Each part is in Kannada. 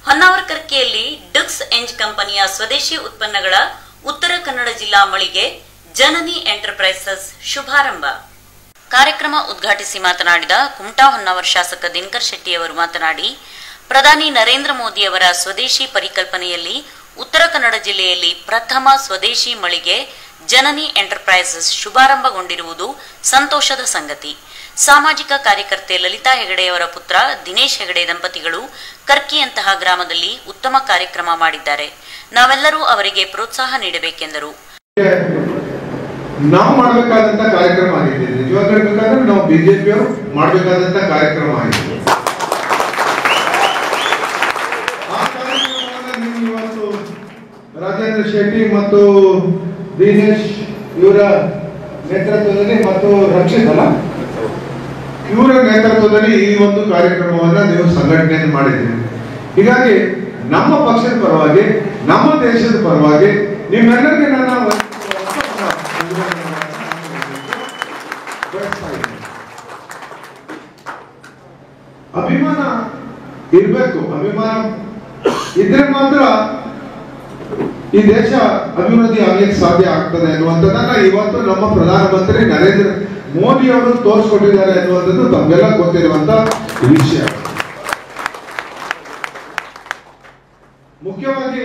ಹೊನ್ನಾವರಕರ್ಕೆಯಲ್ಲಿ ಡುಕ್ಸ್ ಎಂಜ್ ಕಂಪನಿಯ ಸ್ವದೇಶಿ ಉತ್ಪನ್ನಗಳ ಉತ್ತರ ಕನ್ನಡ ಜಿಲ್ಲಾ ಮಳಿಗೆ ಜನನಿ ಎಂಟರ್ಪ್ರೈಸಸ್ ಶುಭಾರಂಭ ಕಾರ್ಯಕ್ರಮ ಉದ್ಘಾಟಿಸಿ ಮಾತನಾಡಿದ ಕುಮಟಾ ಹೊನ್ನಾವರ ಶಾಸಕ ದಿನಕರ್ ಶೆಟ್ಟಿಯವರು ಮಾತನಾಡಿ ಪ್ರಧಾನಿ ನರೇಂದ್ರ ಮೋದಿಯವರ ಸ್ವದೇಶಿ ಪರಿಕಲ್ಪನೆಯಲ್ಲಿ ಉತ್ತರ ಕನ್ನಡ ಜಿಲ್ಲೆಯಲ್ಲಿ ಪ್ರಥಮ ಸ್ವದೇಶಿ ಮಳಿಗೆ ಜನನಿ ಎಂಟರ್ಪ್ರೈಸಸ್ ಶುಭಾರಂಭಗೊಂಡಿರುವುದು ಸಂತೋಷದ ಸಂಗತಿ ಸಾಮಾಜಿಕ ಕಾರ್ಯಕರ್ತೆ ಲಲಿತಾ ಹೆಗಡೆಯವರ ಪುತ್ರ ದಿನೇಶ್ ಹೆಗಡೆ ದಂಪತಿಗಳು ಕರ್ಕಿಯಂತಹ ಗ್ರಾಮದಲ್ಲಿ ಉತ್ತಮ ಕಾರ್ಯಕ್ರಮ ಮಾಡಿದ್ದಾರೆ ನಾವೆಲ್ಲರೂ ಅವರಿಗೆ ಪ್ರೋತ್ಸಾಹ ನೀಡಬೇಕೆಂದರು ನಾವು ಮಾಡಬೇಕಾದಂತ ಕಾರ್ಯಕ್ರಮ ಆಗಿದೆ ನಿಜವಾಗಿ ಹೇಳ್ಬೇಕಂದ್ರೆ ನಾವು ಬಿಜೆಪಿಯವರು ಮಾಡಬೇಕಾದಂತ ಕಾರ್ಯಕ್ರಮ ಆಗಿದೆ ಆ ಕಾರ್ಯಕ್ರಮವನ್ನ ನೀವು ಇವತ್ತು ರಾಜೇಂದ್ರ ಶೆಟ್ಟಿ ಮತ್ತು ದಿನೇಶ್ ಇವರ ನೇತೃತ್ವದಲ್ಲಿ ಮತ್ತು ರಕ್ಷಿತ್ ಅಲ್ಲ ಇವರ ನೇತೃತ್ವದಲ್ಲಿ ಈ ಒಂದು ಕಾರ್ಯಕ್ರಮವನ್ನ ನೀವು ಸಂಘಟನೆ ಮಾಡಿದ್ದೀರಿ ಹೀಗಾಗಿ ನಮ್ಮ ಪಕ್ಷದ ಪರವಾಗಿ ನಮ್ಮ ದೇಶದ ಪರವಾಗಿ ನಿಮ್ಮೆಲ್ಲರಿಗೆ ನನ್ನ ಬಯಸ್ತಾ ಇದ್ದೀನಿ. ಅಭಿಮಾನ ಇರ್ಬೇಕು ಅಭಿಮಾನ ಇದ್ರೆ ಮಾತ್ರ ಈ ದೇಶ ಅಭಿವೃದ್ಧಿ ಆಗ್ಲಿಕ್ಕೆ ಸಾಧ್ಯ ಆಗ್ತದೆ ಅನ್ನುವಂಥದ್ದನ್ನ ಇವತ್ತು ನಮ್ಮ ಪ್ರಧಾನಮಂತ್ರಿ ನರೇಂದ್ರ ಮೋದಿ ಅವರು ತೋರಿಸ್ಕೊಟ್ಟಿದ್ದಾರೆ ಅನ್ನುವಂಥದ್ದು ತಮ್ಗೆಲ್ಲ ಗೊತ್ತಿರುವಂತ ವಿಷಯ ಮುಖ್ಯವಾಗಿ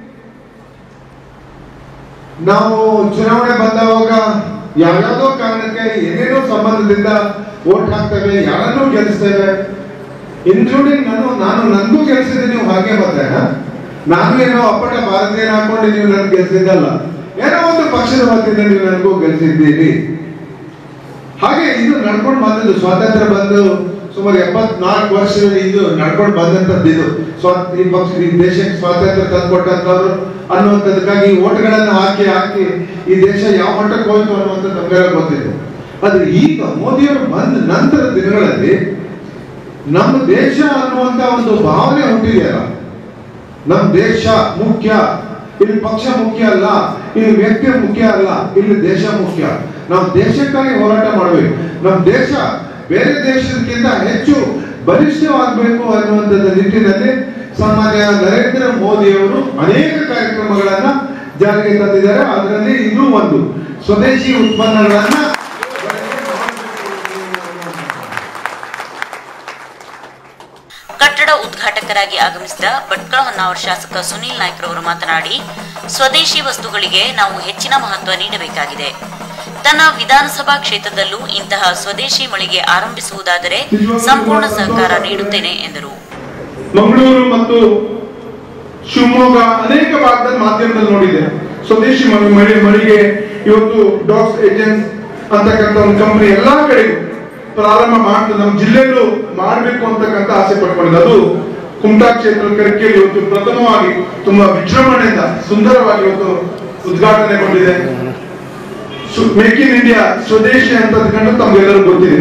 ನಾವು ಚುನಾವಣೆ ಬಂದವಾಗ ಯಾವ್ಯಾವುದೋ ಕಾರಣಕ್ಕೆ ಏನೇನೋ ಸಂಬಂಧದಿಂದ ವೋಟ್ ಹಾಕ್ತೇವೆ ಯಾರನ್ನೂ ಗೆಲ್ಲಿಸ್ತೇವೆ ಇನ್ಕ್ಲೂಡಿಂಗ್ ನಾನು ನಾನು ನನಗೂ ಗೆಲ್ಸಿದ್ರೆ ನೀವು ಹಾಗೆ ಮತ್ತೆ ನಾನು ಏನೋ ಅಪ್ಪಟ ಭಾರತೀಯನ ಹಾಕೊಂಡು ನೀವು ನನ್ಗೆ ಗೆಲ್ಸಿದ್ದಲ್ಲ ಏನೋ ಒಂದು ಪಕ್ಷದ ವತಿಯಿಂದ ನೀವು ನನಗೂ ಗೆಲ್ಸಿದ್ದೀರಿ ಹಾಗೆ ಇದು ನಡ್ಕೊಂಡು ಬಂದದ್ದು ಸ್ವಾತಂತ್ರ್ಯ ಬಂದು ಸುಮಾರು ಎಪ್ಪತ್ನಾಲ್ಕು ವರ್ಷದ ಇದು ನಡ್ಕೊಂಡು ಬಂದಂತದ್ದು ಇದು ಸ್ವಾ ಈ ಪಕ್ಷ ಈ ದೇಶಕ್ಕೆ ಸ್ವಾತಂತ್ರ್ಯ ತಂದ್ಕೊಟ್ಟಂತವ್ರು ಅನ್ನುವಂಥದ್ದಕ್ಕಾಗಿ ಈ ಓಟ್ಗಳನ್ನ ಹಾಕಿ ಹಾಕಿ ಈ ದೇಶ ಯಾವ ಮಟ್ಟಕ್ಕೆ ಹೋಯ್ತು ಅನ್ನುವಂಥದ್ದು ನಮ್ಗೆಲ್ಲ ಗೊತ್ತಿದೆ ಆದ್ರೆ ಈಗ ಮೋದಿಯವರು ಬಂದ ನಂತರ ದಿನಗಳಲ್ಲಿ ನಮ್ಮ ದೇಶ ಅನ್ನುವಂತ ಒಂದು ಭಾವನೆ ಹುಟ್ಟಿದೆಯಲ್ಲ ನಮ್ಮ ದೇಶ ಮುಖ್ಯ ಇಲ್ಲಿ ಪಕ್ಷ ಮುಖ್ಯ ಅಲ್ಲ ಇಲ್ಲಿ ವ್ಯಕ್ತಿ ಮುಖ್ಯ ಅಲ್ಲ ಇಲ್ಲಿ ದೇಶ ಮುಖ್ಯ ನಾವು ದೇಶಕ್ಕಾಗಿ ಹೋರಾಟ ಮಾಡಬೇಕು ನಮ್ಮ ದೇಶ ಬೇರೆ ದೇಶಕ್ಕಿಂತ ಹೆಚ್ಚು ಬಲಿಷ್ಠವಾಗಬೇಕು ಅನ್ನುವಂಥದ್ದು ನಿಟ್ಟಿನಲ್ಲಿ ಸನ್ಮಾನ್ಯ ನರೇಂದ್ರ ಮೋದಿ ಅವರು ಅನೇಕ ಕಾರ್ಯಕ್ರಮಗಳನ್ನ ಜಾರಿಗೆ ತಂದಿದ್ದಾರೆ ಅದರಲ್ಲಿ ಇದು ಒಂದು ಸ್ವದೇಶಿ ಉತ್ಪನ್ನಗಳನ್ನ ಕಟ್ಟಡ ಉದ್ಘಾಟಕರಾಗಿ ಆಗಮಿಸಿದ ಭಟ್ಕಳ ಹೊನ್ನಾವರ ಶಾಸಕ ಸುನೀಲ್ ನಾಯ್ಕರವರು ಮಾತನಾಡಿ ಸ್ವದೇಶಿ ವಸ್ತುಗಳಿಗೆ ನಾವು ಹೆಚ್ಚಿನ ಮಹತ್ವ ನೀಡಬೇಕಾಗಿದೆ ತನ್ನ ವಿಧಾನಸಭಾ ಕ್ಷೇತ್ರದಲ್ಲೂ ಇಂತಹ ಸ್ವದೇಶಿ ಮಳಿಗೆ ಆರಂಭಿಸುವುದಾದರೆ ಸಂಪೂರ್ಣ ಸಹಕಾರ ನೀಡುತ್ತೇನೆ ಎಂದರು ಮಂಗಳೂರು ಮತ್ತು ಶಿವಮೊಗ್ಗ ಅನೇಕ ಭಾಗದಲ್ಲಿ ಮಾಧ್ಯಮದಲ್ಲಿ ನೋಡಿದೆ ಸ್ವದೇಶಿ ಮ- ಮಳಿ ಮಳಿಗೆ ಇವತ್ತು ಡಾಕ್ಸ್ ಏಜೆನ್ಸ್ ಅಂತಕ್ಕಂಥ ಒಂದು ಕಂಪನಿ ಎಲ್ಲಾ ಕಡೆಗೂ ಪ್ರಾರಂಭ ಮಾಡ್ತದೆ ನಮ್ಮ ಜಿಲ್ಲೆಯಲ್ಲೂ ಮಾಡಬೇಕು ಅಂತಕ್ಕಂಥ ಆಸೆ ಪಟ್ಕೊಂಡಿದೆ ಅದು ಕುಮಟಾ ಕ್ಷೇತ್ರ ಕರಿಕೆಯಲ್ಲಿ ಇವತ್ತು ಪ್ರಥಮವಾಗಿ ತುಂಬಾ ವಿಜೃಂಭಣೆಯಿಂದ ಸುಂದರವಾಗಿ ಇವತ್ತು ಉದ್ಘಾಟನೆಗೊಂಡಿದೆ ಮೇಕ್ ಇನ್ ಇಂಡಿಯಾ ಸ್ವದೇಶಿ ಅಂತಕ್ಕಂಥ ತಮ್ಗೆಲ್ಲರೂ ಗೊತ್ತಿದೆ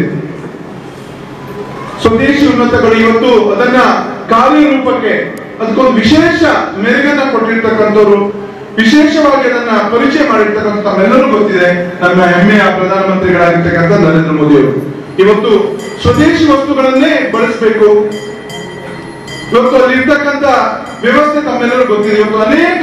ಸ್ವದೇಶಿ ಉನ್ನತಗಳು ಇವತ್ತು ಅದನ್ನ ಕಾರ್ಯರೂಪಕ್ಕೆ ಅದಕ್ಕೊಂದು ವಿಶೇಷ ಮೆರುಗನ್ನ ಕೊಟ್ಟಿರ್ತಕ್ಕಂಥವ್ರು ವಿಶೇಷವಾಗಿ ಅದನ್ನ ಪರಿಚಯ ಮಾಡಿರ್ತಕ್ಕಂಥ ತಮ್ಮೆಲ್ಲರೂ ಗೊತ್ತಿದೆ ನಮ್ಮ ಹೆಮ್ಮೆಯ ಪ್ರಧಾನಮಂತ್ರಿಗಳಾಗಿರ್ತಕ್ಕಂಥ ನರೇಂದ್ರ ಮೋದಿ ಅವರು ಇವತ್ತು ಸ್ವದೇಶಿ ವಸ್ತುಗಳನ್ನೇ ಬಳಸಬೇಕು ಇವತ್ತು ಅಲ್ಲಿ ಇರ್ತಕ್ಕಂಥ ವ್ಯವಸ್ಥೆ ತಮ್ಮೆಲ್ಲರೂ ಗೊತ್ತಿದೆ ಇವತ್ತು ಅನೇಕ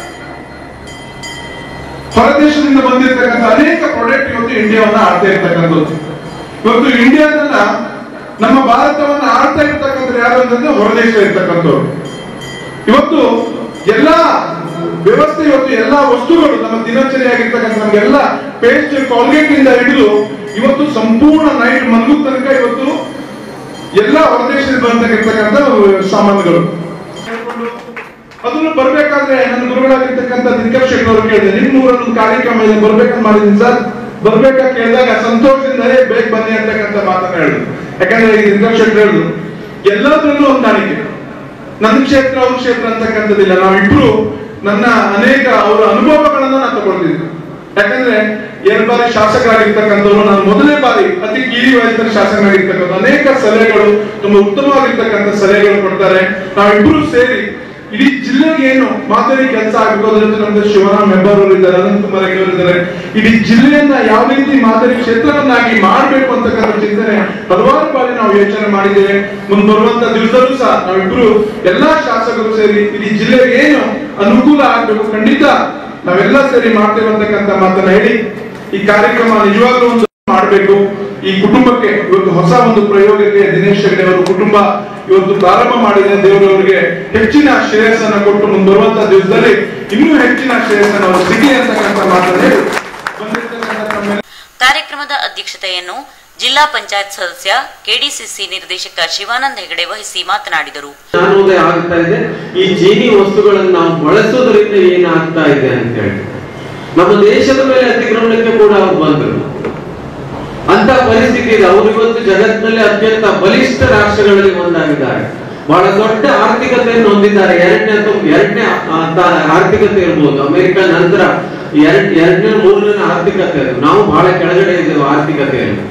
ಹೊರದೇಶದಿಂದ ಬಂದಿರತಕ್ಕಂಥ ಅನೇಕ ಪ್ರಾಡಕ್ಟ್ ಇವತ್ತು ಇಂಡಿಯಾವನ್ನ ಆಡ್ತಾ ಇರ್ತಕ್ಕಂಥದ್ದು ಇವತ್ತು ಇಂಡಿಯಾದನ್ನ ನಮ್ಮ ಭಾರತವನ್ನ ಆಡ್ತಾ ಇರ್ತಕ್ಕಂಥ ಯಾರು ಅಂತಂದ್ರೆ ಹೊರದೇಶ ಇರ್ತಕ್ಕಂಥವ್ರು ಇವತ್ತು ಎಲ್ಲಾ ವ್ಯವಸ್ಥೆ ಇವತ್ತು ಎಲ್ಲಾ ವಸ್ತುಗಳು ನಮ್ಮ ದಿನಚರಿ ಆಗಿರ್ತಕ್ಕಂಥ ನಮ್ಗೆಲ್ಲ ಪೇಸ್ಟ್ ಕಾಲ್ಗೇಟ್ ಇಂದ ಹಿಡಿದು ಇವತ್ತು ಸಂಪೂರ್ಣ ನೈಟ್ ಮಲಗು ತನಕ ಇವತ್ತು ಎಲ್ಲ ಹೊರದೇಶದಿಂದ ಬಂದಿರ್ತಕ್ಕಂಥ ಸಾಮಾನುಗಳು ಅದನ್ನು ಬರ್ಬೇಕಾದ್ರೆ ನನ್ನ ಗುರುಗಳಾಗಿರ್ತಕ್ಕಂಥ ದಿನಕರ್ ಶೆಟ್ಟಿ ಅವರು ಕೇಳಿದೆ ನಿಮ್ ಊರಲ್ಲಿ ಒಂದು ಕಾರ್ಯಕ್ರಮ ಇದೆ ಬರ್ಬೇಕಂತ ಮಾಡಿದೀನಿ ಸರ್ ಬರ್ಬೇಕಾ ಕೇಳಿದಾಗ ಸಂತೋಷದಿಂದ "ಏ, ಬೇಗ ಬನ್ನಿ ಅಂತಕ್ಕಂಥ ಮಾತನ್ನ ಹೇಳಿದ್ರು ಯಾಕಂದ್ರೆ ಈ ದಿನಕರ್ ಶೆಟ್ಟಿ ಹೇಳಿದ್ರು ಎಲ್ಲದರಲ್ಲೂ ಹೊಂದಾಣಿಕೆ ನನ್ನ ಕ್ಷೇತ್ರ ಅವ್ರ ಕ್ಷೇತ್ರ ಅಂತಕ್ಕಂಥದ್ದಿಲ್ಲ ನಾವಿಬ್ರು ನನ್ನ ಅನೇಕ ಅವರ ಅನುಭವಗಳನ್ನ ನಾನು ತಗೊಳ್ತಿದ್ದೆ ಯಾಕಂದ್ರೆ ಎರಡು ಬಾರಿ ಶಾಸಕರಾಗಿರ್ತಕ್ಕಂಥವ್ರು ನಾನು ಮೊದಲನೇ ಬಾರಿ ಅತಿ ಕಿರಿ ವಯಸ್ಸಿನ ಶಾಸಕರಾಗಿರ್ತಕ್ಕಂಥ ಅನೇಕ ಸಲಹೆಗಳು ತುಂಬಾ ಉತ್ತಮವಾಗಿರ್ತಕ್ಕಂಥ ಸಲಹೆಗಳು ಕೊಡ್ತಾರೆ ನಾವಿಬ್ರು ಸೇರಿ ಇಡೀ ಜಿಲ್ಲೆಗೆ ಏನು ಮಾದರಿ ಕೆಲಸ ಆಗಬೇಕು ಅದ್ರ ಜೊತೆ ನಮ್ದು ಶಿವರಾಮ್ ಮೆಂಬರ್ ಅವರು ಇದ್ದಾರೆ ಅನಂತ್ ಕುಮಾರ್ ಹೆಗಡೆ ಅವರು ಇದ್ದಾರೆ ಇಡೀ ಜಿಲ್ಲೆಯನ್ನ ಯಾವ ರೀತಿ ಮಾದರಿ ಕ್ಷೇತ್ರವನ್ನಾಗಿ ಮಾಡಬೇಕು ಅಂತಕ್ಕಂಥ ಚಿಂತನೆ ಹಲವಾರು ಬಾರಿ ನಾವು ಯೋಚನೆ ಮಾಡಿದ್ದೇವೆ ಮುಂದೆ ಬರುವಂತ ದಿವಸದಲ್ಲೂ ಸಹ ನಾವಿಬ್ರು ಎಲ್ಲಾ ಶಾಸಕರು ಸೇರಿ ಇಡೀ ಜಿಲ್ಲೆಗೆ ಏನು ಅನುಕೂಲ ಆಗ್ಬೇಕು ಖಂಡಿತ ನಾವೆಲ್ಲ ಸೇರಿ ಮಾಡ್ತೇವೆ ಅಂತಕ್ಕಂಥ ಮಾತನ್ನ ಹೇಳಿ ಈ ಕಾರ್ಯಕ್ರಮ ನಿಜವಾಗ್ಲೂ ಒಂದು ಮಾಡಬೇಕು ಈ ಕುಟುಂಬಕ್ಕೆ ಇವತ್ತು ಹೊಸ ಒಂದು ಪ್ರಯೋಗಕ್ಕೆ ದಿನೇಶ್ ಹೆಗಡೆ ಅವರ ಕುಟುಂಬ ಇವತ್ತು ಪ್ರಾರಂಭ ಮಾಡಿದೆ ದೇವರವರಿಗೆ ಹೆಚ್ಚಿನ ಶ್ರೇಯಸ್ಸನ್ನ ಕೊಟ್ಟು ಮುಂದುವರುವಂತ ದಿವಸದಲ್ಲಿ ಇನ್ನೂ ಹೆಚ್ಚಿನ ಶ್ರೇಯಸ್ಸನ್ನು ಅವರು ಸಿಗಲಿ ಅಂತಕ್ಕಂಥ ಮಾತನ್ನ ಹೇಳಿ ಬಂದಿರ್ತಕ್ಕಂಥ ತಮ್ಮೆಲ್ಲ ಕಾರ್ಯಕ್ರಮದ ಅಧ್ಯಕ್ಷತೆಯನ್ನು ಜಿಲ್ಲಾ ಪಂಚಾಯತ್ ಸದಸ್ಯ ಕೆಡಿಸಿಸಿ ನಿರ್ದೇಶಕ ಶಿವಾನಂದ ಹೆಗಡೆ ವಹಿಸಿ ಮಾತನಾಡಿದರು ಜ್ಞಾನೋದಯ ಆಗ್ತಾ ಇದೆ ಈ ಚೀನಿ ವಸ್ತುಗಳನ್ನು ನಾವು ಬಳಸೋದ್ರಿಂದ ಏನಾಗ್ತಾ ಇದೆ ಅಂತ ಹೇಳಿ ನಮ್ಮ ದೇಶದ ಮೇಲೆ ಅತಿಕ್ರಮಣಕ್ಕೆ ಕೂಡ ಅವ್ರು ಬಂದರು ಅಂತ ಪರಿಸ್ಥಿತಿ ಇದೆ ಅವರು ಇವತ್ತು ಜಗತ್ತಿನಲ್ಲಿ ಅತ್ಯಂತ ಬಲಿಷ್ಠ ರಾಷ್ಟ್ರಗಳಲ್ಲಿ ಒಂದಾಗಿದ್ದಾರೆ ಬಹಳ ದೊಡ್ಡ ಆರ್ಥಿಕತೆಯನ್ನು ಹೊಂದಿದ್ದಾರೆ ಎರಡನೇ ಅಥವಾ ಎರಡನೇ ಆ, ತ- ಆರ್ಥಿಕತೆ ಇರ್ಬೋದು ಅಮೆರಿಕ ನಂತರ ಎರಡ್ ಎರಡನೇ ಮೂರನೇ ಆರ್ಥಿಕತೆ ಅದು ನಾವು ಬಹಳ ಕೆಳಗಡೆ ಇದ್ದೇವೆ ಆರ್ಥಿಕತೆಯಲ್ಲಿ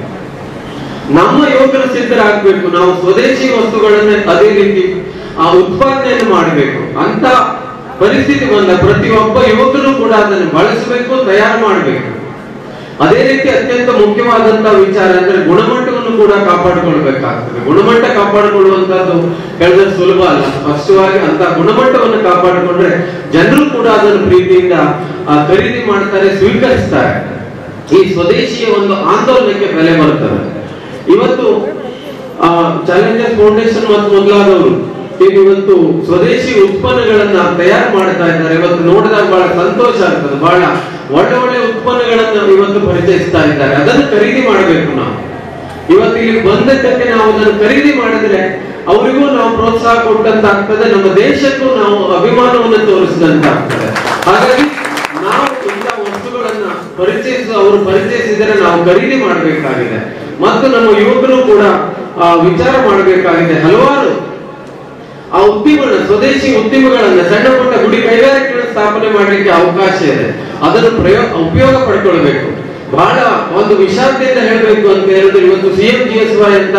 ನಮ್ಮ ಯುವಕರು ಸಿದ್ಧರಾಗಬೇಕು ನಾವು ಸ್ವದೇಶಿ ವಸ್ತುಗಳನ್ನ ಅದೇ ರೀತಿ ಆ ಉತ್ಪಾದನೆಯನ್ನು ಮಾಡಬೇಕು ಅಂತ ಪರಿಸ್ಥಿತಿ ಬಂದ ಪ್ರತಿಯೊಬ್ಬ ಯುವಕರು ಕೂಡ ಅದನ್ನು ಬಳಸಬೇಕು ತಯಾರು ಮಾಡಬೇಕು ಅದೇ ರೀತಿ ಅತ್ಯಂತ ಮುಖ್ಯವಾದಂತಹ ವಿಚಾರ ಅಂದ್ರೆ ಗುಣಮಟ್ಟವನ್ನು ಕೂಡ ಕಾಪಾಡಿಕೊಳ್ಬೇಕಾಗ್ತದೆ ಗುಣಮಟ್ಟ ಕಾಪಾಡಿಕೊಳ್ಳುವಂತದ್ದು ಹೇಳಿದ್ರೆ ಸುಲಭ ಅಲ್ಲ ಸ್ಪಷ್ಟವಾಗಿ ಅಂತ ಗುಣಮಟ್ಟವನ್ನು ಕಾಪಾಡಿಕೊಂಡ್ರೆ ಜನರು ಕೂಡ ಅದನ್ನು ಪ್ರೀತಿಯಿಂದ ಆ, ಖರೀದಿ ಮಾಡ್ತಾರೆ ಸ್ವೀಕರಿಸ್ತಾರೆ ಈ ಸ್ವದೇಶಿಯ ಒಂದು ಆಂದೋಲನಕ್ಕೆ ಬೆಲೆ ಬರ್ತದೆ ಇವತ್ತು ಚಾಲೆಂಜರ್ಸ್ ಫೌಂಡೇಶನ್ ಮತ್ತು ಮೊದಲಾದವರು ಈಗ ಇವತ್ತು ಸ್ವದೇಶಿ ಉತ್ಪನ್ನಗಳನ್ನ ತಯಾರು ಮಾಡ್ತಾ ಇದ್ದಾರೆ ಇವತ್ತು ನೋಡಿದಾಗ ಬಹಳ ಸಂತೋಷ ಆಗ್ತದೆ ಬಹಳ ಒಳ್ಳೆ ಒಳ್ಳೆ ಉತ್ಪನ್ನಗಳನ್ನ ಇವತ್ತು ಪರಿಚಯಿಸ್ತಾ ಇದ್ದಾರೆ ಅದನ್ನು ಖರೀದಿ ಮಾಡಬೇಕು ನಾವು ಇವತ್ತು ಇಲ್ಲಿ ಬಂದದ್ದಕ್ಕೆ ನಾವು ಅದನ್ನು ಖರೀದಿ ಮಾಡಿದ್ರೆ ಅವರಿಗೂ ನಾವು ಪ್ರೋತ್ಸಾಹ ಕೊಟ್ಟಂತ ಆಗ್ತದೆ ನಮ್ಮ ದೇಶಕ್ಕೂ ನಾವು ಅಭಿಮಾನವನ್ನು ತೋರಿಸಿದಂತ ಆಗ್ತದೆ ಹಾಗಾಗಿ ನಾವು ಇಂಥ ವಸ್ತುಗಳನ್ನ ಪರಿಚಯಿಸ ಅವರು ಪರಿಚಯಿಸಿದರೆ ನಾವು ಖರೀದಿ ಮಾಡಬೇಕಾಗಿದೆ ಮತ್ತು ನಮ್ಮ ಯುವಕರು ಕೂಡ ಆ, ವಿಚಾರ ಮಾಡಬೇಕಾಗಿದೆ ಹಲವಾರು ಆ ಉದ್ಯಮಗಳ ಸ್ವದೇಶಿ ಉದ್ಯಮಗಳನ್ನ ಸಣ್ಣ ಪುಟ್ಟ ಗುಡಿ ಕೈಗಾರಿಕೆಗಳ ಸ್ಥಾಪನೆ ಮಾಡಲಿಕ್ಕೆ ಅವಕಾಶ ಇದೆ ಅದನ್ನು ಪ್ರಯೋಗ ಉಪಯೋಗ ಪಡ್ಕೊಳ್ಬೇಕು ಬಹಳ ಒಂದು ವಿಷಾದದಿಂದ ಹೇಳಬೇಕು ಅಂತ ಹೇಳಿದ್ರೆ ಇವತ್ತು ಸಿಎಂ ಜಿ ಎಸ್ ವೈ ಅಂತ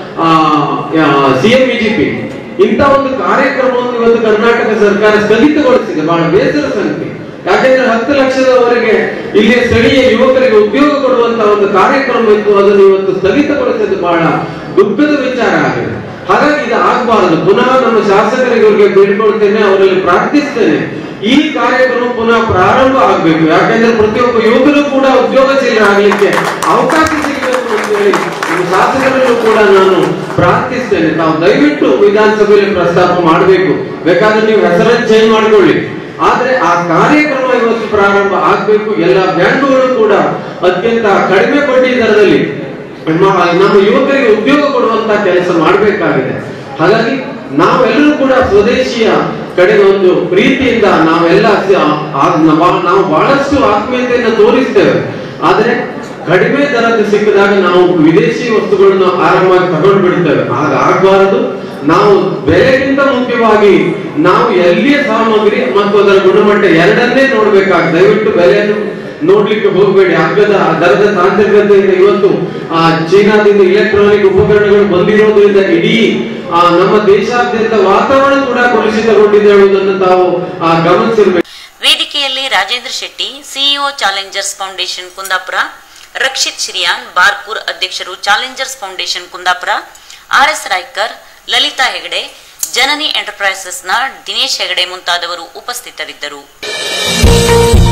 ಸಿಎಂ ಬಿಜೆಪಿ ಇಂಥ ಒಂದು ಕಾರ್ಯಕ್ರಮವನ್ನು ಇವತ್ತು ಕರ್ನಾಟಕ ಸರ್ಕಾರ ಸ್ಥಗಿತಗೊಳಿಸಿದೆ ಬಹಳ ಬೇಸರ ಸಂಖ್ಯೆ ಯಾಕೆಂದ್ರೆ ಹತ್ತು ಲಕ್ಷದವರೆಗೆ ಇಲ್ಲಿ ಸ್ಥಳೀಯ ಯುವಕರಿಗೆ ಉದ್ಯೋಗ ಕೊಡುವಂತ ಒಂದು ಕಾರ್ಯಕ್ರಮ ಇತ್ತು ಅದನ್ನು ಇವತ್ತು ಸ್ಥಗಿತಗೊಳಿಸಿದ್ದು ಬಹಳ ದುಃಖದ ವಿಚಾರ ಆಗಿದೆ ಹಾಗಾಗಿ ಇದು ಆಗಬಾರದು ಪುನಃ ನಮ್ಮ ಶಾಸಕರಿಗೆ ಅವರಿಗೆ ಬೇಡ್ಕೊಳ್ತೇನೆ ಅವರಲ್ಲಿ ಪ್ರಾರ್ಥಿಸ್ತೇನೆ ಈ ಕಾರ್ಯಕ್ರಮ ಪುನಃ ಪ್ರಾರಂಭ ಆಗ್ಬೇಕು ಯಾಕೆಂದ್ರೆ ಪ್ರತಿಯೊಬ್ಬ ಯುವಕರು ಕೂಡ ಉದ್ಯೋಗಶೀಲರಾಗಲಿಕ್ಕೆ ಅವಕಾಶ ಸಿಗಬೇಕು ಅಂತ ಹೇಳಿ ನಮ್ಮ ಶಾಸಕರನ್ನು ಕೂಡ ನಾನು ಪ್ರಾರ್ಥಿಸ್ತೇನೆ ತಾವು ದಯವಿಟ್ಟು ವಿಧಾನಸಭೆಯಲ್ಲಿ ಪ್ರಸ್ತಾಪ ಮಾಡಬೇಕು ಬೇಕಾದ್ರೆ ನೀವು ಹೆಸರನ್ನು ಚೇಂಜ್ ಮಾಡ್ಕೊಳ್ಳಿ ಆದ್ರೆ ಆ ಕಾರ್ಯಕ್ರಮ ಇವತ್ತು ಪ್ರಾರಂಭ ಆಗ್ಬೇಕು ಎಲ್ಲ ಬ್ಯಾಂಕುಗಳು ಕೂಡ ಅತ್ಯಂತ ಕಡಿಮೆ ಬಡ್ಡಿ ದರದಲ್ಲಿ ನಮ್ಮ ನಮ್ಮ ಯುವಕರಿಗೆ ಉದ್ಯೋಗ ಕೊಡುವಂತ ಕೆಲಸ ಮಾಡಬೇಕಾಗಿದೆ ಹಾಗಾಗಿ ನಾವೆಲ್ಲರೂ ಕೂಡ ಸ್ವದೇಶಿಯ ಕಡೆ ಒಂದು ಪ್ರೀತಿಯಿಂದ ನಾವೆಲ್ಲ ಸ- ಆ- ನಮ್ಮ- ನಾವು ಬಹಳಷ್ಟು ಆತ್ಮೀಯತೆಯನ್ನು ತೋರಿಸ್ತೇವೆ ಆದ್ರೆ ಕಡಿಮೆ ದರದ್ದು ಸಿಕ್ಕಿದಾಗ ನಾವು ವಿದೇಶಿ ವಸ್ತುಗಳನ್ನು ಆರಾಮಾಗಿ ತಗೊಂಡು ಬಿಡ್ತೇವೆ ಆಗ ಆಗಬಾರದು ನಾವು ಬೆಲೆಗಿಂತ ಮುಖ್ಯವಾಗಿ ನಾವು ಎಲ್ಲಿಯ ಸಾಮಗ್ರಿ ಮತ್ತು ಅದರ ಗುಣಮಟ್ಟ ಎರಡನ್ನೇ ನೋಡ್ಬೇಕಾಗ ದಯವಿಟ್ಟು ಬೆಲೆಯನ್ನು ನೋಡ್ಲಿಕ್ಕೆ ಹೋಗಬೇಡಿ ಅಗ್ಗದ ದರದ ತಾಂತ್ರಿಕತೆಯಿಂದ ಇವತ್ತು ಆ ಚೀನಾದಿಂದ ಇಲೆಕ್ಟ್ರಾನಿಕ್ ಉಪಕರಣಗಳು ಬಂದಿರೋದ್ರಿಂದ ಇಡೀ ಆ ನಮ್ಮ ದೇಶಾದ್ಯಂತ ವಾತಾವರಣ ಕೂಡ ಕಲುಷಿತಗೊಂಡಿದೆ ಹೇಳುವುದನ್ನು ತಾವು ಆ ಗಮನಿಸಿರ್ಬೇಕು ವೇದಿಕೆಯಲ್ಲಿ Rajendra Shetty CEO challengers foundation Kundapura Rakshith Shiriyan Barkur ಅಧ್ಯಕ್ಷರು challengers foundation Kundapura R S Raikar Lalitha Hegde Janani ಎಂಟರ್ಪ್ರೈಸಸ್ನ ದಿನೇಶ್ ಹೆಗಡೆ ಮುಂತಾದವರು ಉಪಸ್ಥಿತರಿದ್ದರು